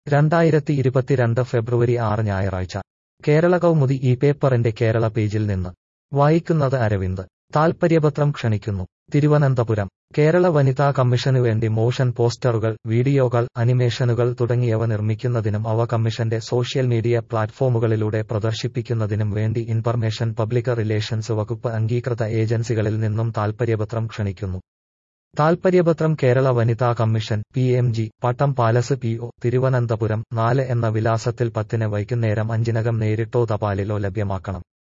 രണ്ടായിരത്തി ഇരുപത്തിരണ്ട് ഫെബ്രുവരി ആറ് ഞായറാഴ്ച കേരള കൗമുദി ഈ പേപ്പറിന്റെ കേരള പേജിൽ നിന്ന് വായിക്കുന്നത് അരവിന്ദ് താൽപര്യപത്രം ക്ഷണിക്കുന്നു തിരുവനന്തപുരം കേരള വനിതാ കമ്മീഷനു വേണ്ടി മോഷൻ പോസ്റ്ററുകൾ വീഡിയോകൾ അനിമേഷനുകൾ തുടങ്ങിയവ നിർമ്മിക്കുന്നതിനും അവ കമ്മീഷന്റെ സോഷ്യൽ മീഡിയ പ്ലാറ്റ്ഫോമുകളിലൂടെ പ്രദർശിപ്പിക്കുന്നതിനും വേണ്ടി ഇൻഫർമേഷൻ പബ്ലിക് റിലേഷൻസ് വകുപ്പ് അംഗീകൃത ഏജൻസികളിൽ നിന്നും താൽപര്യപത്രം ക്ഷണിക്കുന്നു താൽപര്യപത്രം കേരള വനിതാ commission P M G Pattam palace P O Thiruvananthapuram നാല് എന്ന വിലാസത്തിൽ പത്തിന് വൈകുന്നേരം അഞ്ചിനകം നേരിട്ടോ തപാലിലോ ലഭ്യമാക്കണം